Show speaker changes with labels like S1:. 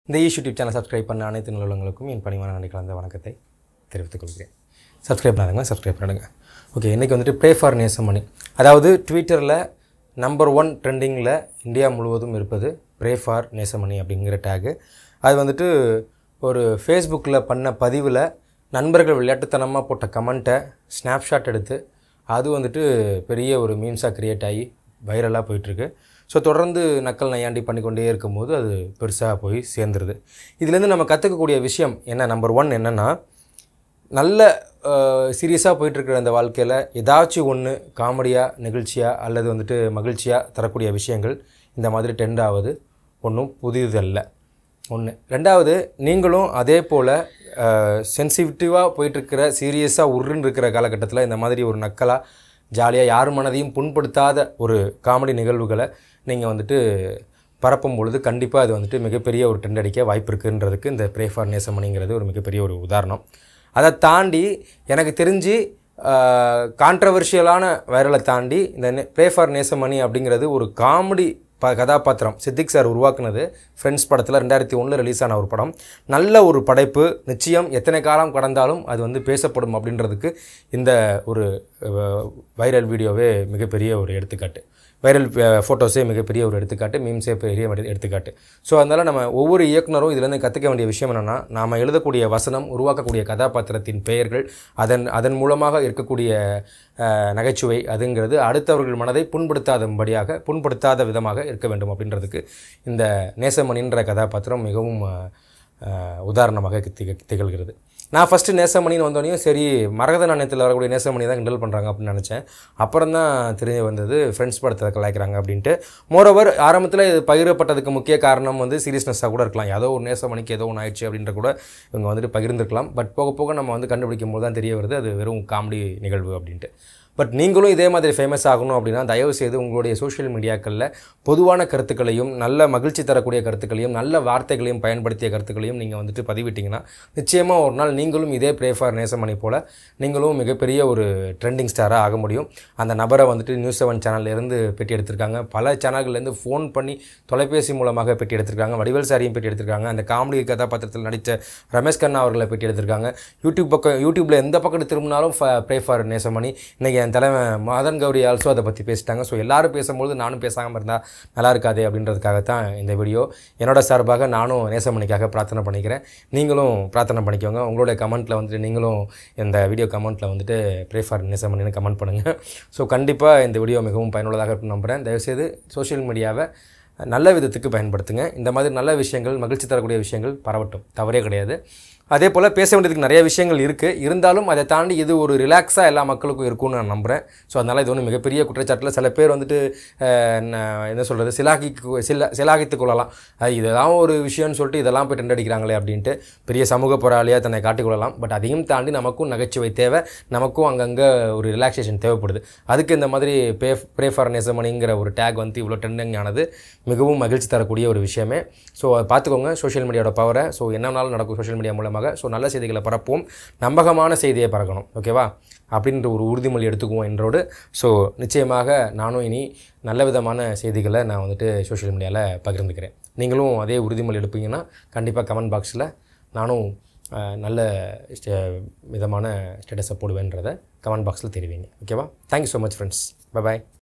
S1: இந்த ஈ YouTube channel subscribe பண்ண அனைத்து நிறுவனங்களுக்கும் என் பணிவான நன்றி கலந்த வணக்கத்தை தெரிவித்துக் கொள்கிறேன் சப்ஸ்கிரைப் பண்ணாதவங்க சப்ஸ்கிரைப் பண்ணுங்க ஓகே இன்றைக்கி வந்துட்டு ப்ரே ஃபார் நேசமணி அதாவது ட்விட்டரில் நம்பர் ஒன் ட்ரெண்டிங்கில் இந்தியா முழுவதும் இருப்பது ப்ரே ஃபார் நேசமணி அப்படிங்கிற டேகு அது வந்துட்டு ஒரு ஃபேஸ்புக்கில் பண்ண பதிவில் நண்பர்கள் விளையாட்டுத்தனமாக போட்ட கமெண்ட்டை ஸ்னாப்ஷாட் எடுத்து அது வந்துட்டு பெரிய ஒரு மீம்ஸாக க்ரியேட் ஆகி வைரலாக போயிட்டுருக்கு ஸோ தொடர்ந்து நக்கல் நையாண்டி பண்ணிக்கொண்டே இருக்கும்போது அது பெருசாக போய் சேர்ந்துருது இதுலேருந்து நம்ம கற்றுக்கக்கூடிய விஷயம் என்ன நம்பர் ஒன் என்னென்னா நல்ல சீரியஸாக போயிட்டுருக்கிற அந்த வாழ்க்கையில் ஏதாச்சும் ஒன்று காமெடியாக நிகழ்ச்சியாக அல்லது வந்துட்டு மகிழ்ச்சியாக தரக்கூடிய விஷயங்கள் இந்த மாதிரி டெண்ட் ஆகுது ஒன்றும் புதியதல்ல ஒன்று ரெண்டாவது நீங்களும் அதே போல் சென்சிட்டிவாக போயிட்டுருக்கிற சீரியஸாக உருன்னு இருக்கிற காலகட்டத்தில் இந்த மாதிரி ஒரு நக்கலாக ஜாலியாக யார் மனதையும் புண்படுத்தாத ஒரு காமெடி நிகழ்வுகளை நீங்கள் வந்துட்டு பரப்பும் பொழுது கண்டிப்பாக அது வந்துட்டு மிகப்பெரிய ஒரு ட்ரெண்ட் அடிக்க வாய்ப்பு இருக்குன்றதுக்கு இந்த ப்ரே ஃபார் நேசமணிங்கிறது ஒரு மிகப்பெரிய ஒரு உதாரணம் அதை தாண்டி எனக்கு தெரிஞ்சு கான்ட்ரவர்ஷியலான வைரலை தாண்டி இந்த ப்ரே ஃபார் நேசமணி அப்படிங்கிறது ஒரு காமெடி ப கதாபாத்திரம் சித்திக் சார் உருவாக்குனது ஃப்ரெண்ட்ஸ் படத்தில் ரெண்டாயிரத்தி ஒன்றில் ரிலீஸ் ஆன ஒரு படம் நல்ல ஒரு படைப்பு நிச்சயம் எத்தனை காலம் கடந்தாலும் அது வந்து பேசப்படும் அப்படின்றதுக்கு இந்த ஒரு வைரல் வீடியோவே மிகப்பெரிய ஒரு எடுத்துக்காட்டு வைரல் ஃபோட்டோஸே மிகப்பெரிய ஒரு எடுத்துக்காட்டு மீம்ஸே பெரிய ஒரு எடுத்துக்காட்டு ஸோ அதனால் நம்ம ஒவ்வொரு இயக்குனரும் இதுலேருந்து கற்றுக்க வேண்டிய விஷயம் என்னென்னா நாம் எழுதக்கூடிய வசனம் உருவாக்கக்கூடிய கதாபாத்திரத்தின் பெயர்கள் அதன் அதன் மூலமாக இருக்கக்கூடிய அஹ், நகைச்சுவை அதுங்கிறது அடுத்தவர்கள் மனதை புண்படுத்தாதபடியாக புண்படுத்தாத விதமாக இருக்க வேண்டும் அப்படின்றதுக்கு இந்த நேசமணின்ற கதாபாத்திரம் மிகவும் அஹ், அஹ், உதாரணமாக திக திகழ்கிறது நான் ஃபஸ்ட்டு நேசமணின்னு வந்தோடனையும் சரி மரகத நாணயத்தில் வரக்கூடிய நேசமணி தான் கிண்டல் பண்ணுறாங்க அப்படின்னு நினச்சேன் அப்புறம் தான் தெரிய வந்தது ஃப்ரெண்ட்ஸ் படத்தை கலாய்க்கிறாங்க அப்படின்ட்டு மோரோவர் ஆரம்பத்தில் இது பகிரப்பட்டதுக்கு முக்கிய காரணம் வந்து சீரியஸ்னஸாக கூட இருக்கலாம் ஏதோ ஒரு நேசமணிக்கு ஏதோ ஒன்று ஆயிடுச்சு அப்படின்ற கூட இவங்க வந்துட்டு பகிர்ந்துருக்கலாம் பட் போக போக நம்ம வந்து கண்டுபிடிக்கும் போது தான் தெரிய வருது அது வெறும் காமெடி நிகழ்வு அப்படின்ட்டு பட் நீங்களும் இதே மாதிரி ஃபேமஸ் ஆகணும் அப்படின்னா தயவு செய்து உங்களுடைய சோஷியல் மீடியாக்களில் பொதுவான கருத்துக்களையும் நல்ல மகிழ்ச்சி தரக்கூடிய கருத்துக்களையும் நல்ல வார்த்தைகளையும் பயன்படுத்திய கருத்துக்களையும் நீங்கள் வந்துட்டு பதிவிட்டிங்கன்னா நிச்சயமாக ஒரு நாள் நீங்களும் இதே ப்ரே ஃபார் நேசமணி போல் நீங்களும் மிகப்பெரிய ஒரு ட்ரெண்டிங் ஸ்டாராக ஆக முடியும் அந்த நபரை வந்துட்டு நியூஸ் செவன் சேனல்லேருந்து பேட்டி எடுத்திருக்காங்க பல சேனல்கள்லேருந்து ஃபோன் பண்ணி தொலைபேசி மூலமாக பேட்டி எடுத்திருக்காங்க வடிவேல் சாரியும் பேட்டி எடுத்திருக்காங்க அந்த காமெடி கதாபாத்திரத்தில் நடித்த ரமேஷ் கண்ணா அவர்களை பேட்டி எடுத்திருக்காங்க யூடியூப் பக்கம் யூடியூப்பில் எந்த பக்கம் திரும்பினாலும் ப்ரே ஃபார் நேசமணி இன்றைக்கி என் தலைமை மதன் கௌரி ஆல்சோ அதை பற்றி பேசிட்டாங்க ஸோ எல்லாரும் பேசும்போது நானும் பேசாமல் இருந்தால் நல்லா இருக்காதே அப்படின்றதுக்காகத்தான் இந்த வீடியோ என்னோட சார்பாக நானும் நேசமணிக்காக பிரார்த்தனை பண்ணிக்கிறேன் நீங்களும் பிரார்த்தனை பண்ணிக்கோங்க உங்களுடைய கமெண்ட்டில் வந்துட்டு நீங்களும் இந்த வீடியோ கமெண்ட்டில் வந்துட்டு ப்ரே ஃபார் நேசமணின்னு கமெண்ட் பண்ணுங்கள் ஸோ கண்டிப்பாக இந்த வீடியோ மிகவும் பயனுள்ளதாக இருக்கும் நம்புகிறேன் தயவுசெய்து சோஷியல் மீடியாவை நல்ல விதத்துக்கு பயன்படுத்துங்க இந்த மாதிரி நல்ல விஷயங்கள் மகிழ்ச்சி தரக்கூடிய விஷயங்கள் பரவட்டும் தவறே கிடையாது அதே போல் பேச வேண்டியதுக்கு நிறைய விஷயங்கள் இருக்குது இருந்தாலும் அதை தாண்டி இது ஒரு ரிலாக்ஸாக எல்லா மக்களுக்கும் இருக்கும்னு நான் நம்புகிறேன் ஸோ அதனால் இது ஒன்றும் மிகப்பெரிய குற்றச்சாட்டில் சில பேர் வந்துட்டு அஹ், ந- என்ன சொல்கிறது சிலாகிக்கு சில சிலாகித்து கொள்ளலாம் அது இதெல்லாம் ஒரு விஷயம்னு சொல்லிட்டு இதெல்லாம் போய் டெண்ட் அடிக்கிறாங்களே அப்படின்ட்டு பெரிய சமூக போராளியாக தன்னை காட்டிக்கொள்ளலாம் பட் அதையும் தாண்டி நமக்கும் நகைச்சுவை தேவை நமக்கும் அங்கங்கே ஒரு ரிலாக்ஸேஷன் தேவைப்படுது அதுக்கு இந்த மாதிரி பே ப்ரே ஃபார் நேசமணிங்கிற ஒரு டேக் வந்து இவ்வளோ ட்ரெண்டிங் ஆனது மிகவும் மகிழ்ச்சி தரக்கூடிய ஒரு விஷயமே ஸோ அதை பார்த்துக்கோங்க சோஷியல் மீடியாவோட பவரை ஸோ என்ன வேணாலும் நடக்கும் சோஷியல் மீடியா மூலமாக ஸோ நல்ல செய்திகளை பரப்புவோம் நம்பகமான செய்தியை பறக்கணும் ஓகேவா அப்படின்ற ஒரு உறுதிமொழி எடுத்துக்குவோம் என்றோடு ஸோ நிச்சயமாக நானும் இனி நல்ல விதமான செய்திகளை நான் வந்துட்டு சோஷியல் மீடியாவில் பகிர்ந்துக்கிறேன் நீங்களும் அதே உறுதிமொழி எடுப்பீங்கன்னா கண்டிப்பாக கமெண்ட் பாக்ஸில் நானும் அஹ், நல்ல ஸ்டே- விதமான ஸ்டேட்டஸை போடுவேன்றதை கமெண்ட் பாக்ஸில் தெரிவிங்க ஓகேவா thank you so much friends bye பாய்